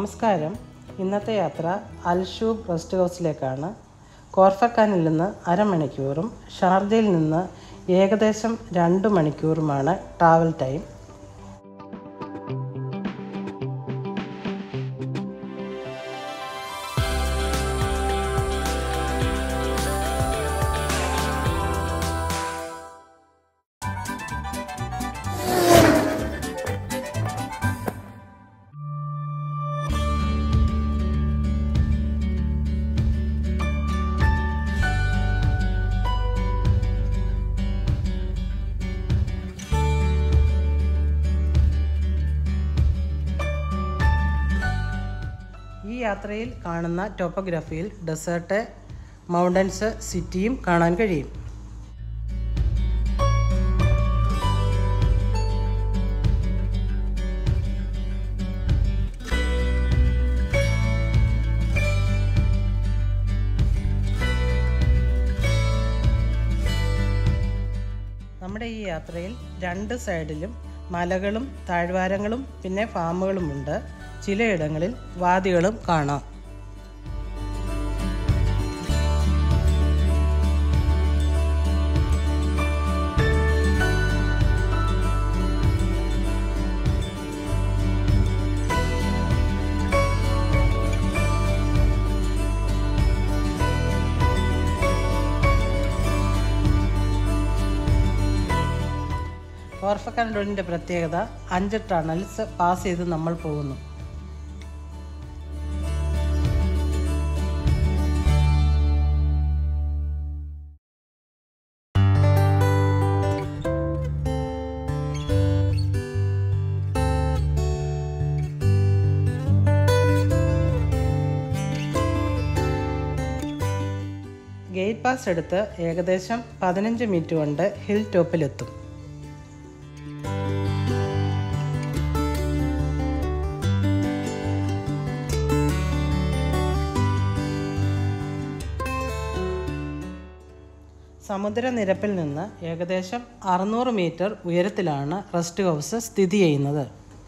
നമസ്കാരം ഇന്നത്തെ യാത്ര അൽഷൂബ് റെസ്റ്റ് ഹൗസിലേക്കാണ് കോർഫക്കാനിൽ നിന്ന് അരമണിക്കൂറും ഷാർജയിൽ നിന്ന് ഏകദേശം രണ്ട് മണിക്കൂറുമാണ് ട്രാവൽ ടൈം ഈ യാത്രയിൽ കാണുന്ന ടോപ്പോഗ്രഫിയിൽ ഡെസേർട്ട് മൗണ്ടൻസ് സിറ്റിയും കാണാൻ കഴിയും നമ്മുടെ ഈ യാത്രയിൽ രണ്ട് സൈഡിലും മലകളും താഴ്വാരങ്ങളും പിന്നെ ഫാമുകളുമുണ്ട് ചിലയിടങ്ങളിൽ വാദികളും കാണാം ഓർഫക്കാൻ റോഡിൻ്റെ പ്രത്യേകത അഞ്ച് ടണൽസ് പാസ് ചെയ്ത് നമ്മൾ പോകുന്നു ഗേറ്റ് പാസ് എടുത്ത് ഏകദേശം പതിനഞ്ച് മിനിറ്റ് കൊണ്ട് ഹിൽ ടോപ്പിലെത്തും സമുദ്രനിരപ്പിൽ നിന്ന് ഏകദേശം അറുന്നൂറ് മീറ്റർ ഉയരത്തിലാണ് റെസ്റ്റ് ഹൗസ് സ്ഥിതി ചെയ്യുന്നത്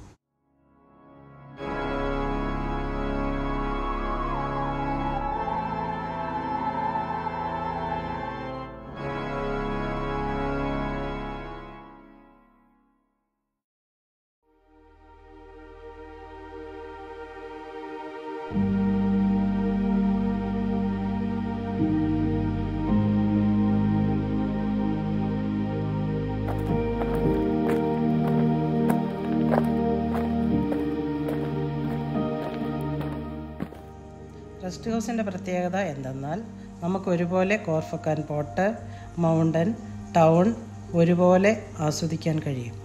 റെസ്റ്റ് ഹൗസിൻ്റെ പ്രത്യേകത എന്തെന്നാൽ നമുക്ക് ഒരുപോലെ കോർഫക്കാൻ പോട്ട് മൗണ്ടൻ ടൗൺ ഒരുപോലെ ആസ്വദിക്കാൻ കഴിയും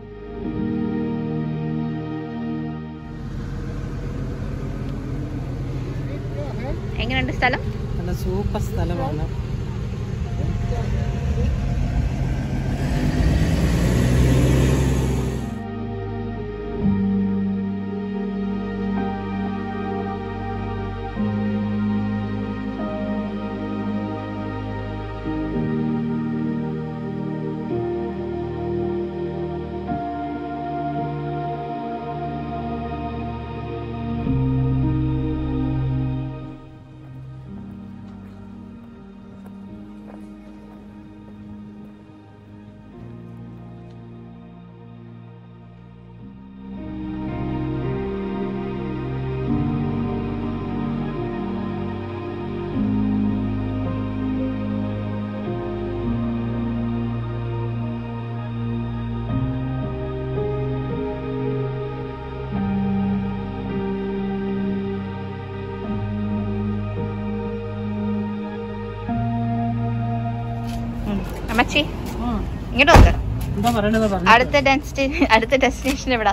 എങ്ങനെയുണ്ട് സ്ഥലം നല്ല സൂപ്പർ സ്ഥലമാണ് അമ്മച്ചി ഇങ്ങോട്ട് നോക്ക് എന്താ പറയണത് പറഞ്ഞു അടുത്ത ഡെസ്റ്റിനേഷൻ അടുത്ത ഡെസ്റ്റിനേഷൻ എവിടാ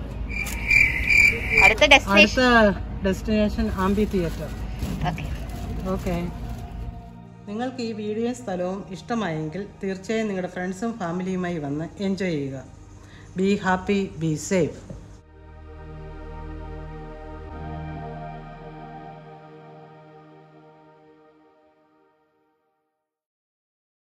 അടുത്ത ഡെസ്റ്റിനേഷൻ അടുത്ത destination Ambi theatre okay okay നിങ്ങൾക്ക് ഈ വീഡിയോ സ്ഥലവും ഇഷ്ടമായെങ്കിൽ തീർച്ചയായും നിങ്ങളുടെ ഫ്രണ്ട്സും ഫാമിലിയുമായി വന്ന് എൻജോയ് ചെയ്യുക ബി ഹാപ്പി ബി സേഫ്